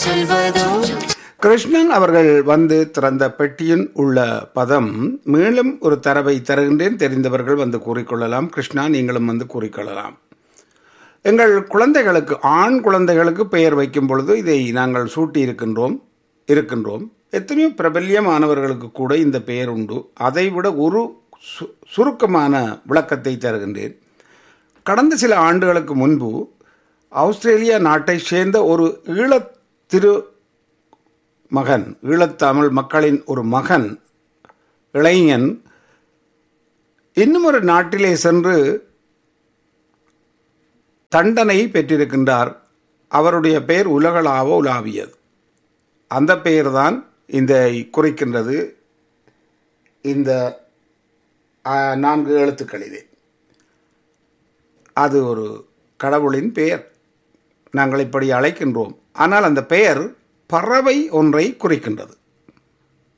சொல்வதோ கிருஷ்ணன் அவர்கள் வந்து திறந்த பெட்டியின் உள்ள பதம் மேலும் ஒரு தரவை தருகின்றேன் தெரிந்தவர்கள் வந்து கூறிக்கொள்ளலாம் கிருஷ்ணா நீங்களும் வந்து கூறிக்கொள்ளலாம் எங்கள் குழந்தைகளுக்கு ஆண் குழந்தைகளுக்கு பெயர் வைக்கும் பொழுது இதை நாங்கள் சூட்டி இருக்கின்றோம் இருக்கின்றோம் எத்தனையோ பிரபல்யமானவர்களுக்கு கூட இந்த பெயர் உண்டு அதைவிட ஒரு சு- சுருக்கமான விளக்கத்தை தருகின்றேன் கடந்த சில ஆண்டுகளுக்கு முன்பு ஆஸ்திரேலியா நாட்டை சேர்ந்த ஒரு ஈழத் திரு மகன் ஈழத்தமிழ் மக்களின் ஒரு மகன் இளைஞன் இன்னும் ஒரு நாட்டிலே சென்று தண்டனை பெற்றிருக்கின்றார் அவருடைய பெயர் உலகளாவ உலாவியது அந்த பெயர்தான் இந்த குறிக்கின்றது இந்த ஆ, நான்கு எழுத்துக்களிலே அது ஒரு கடவுளின் பெயர் நாங்கள் இப்படி அழைக்கின்றோம் ஆனால் அந்த பெயர் பறவை ஒன்றை குறிக்கின்றது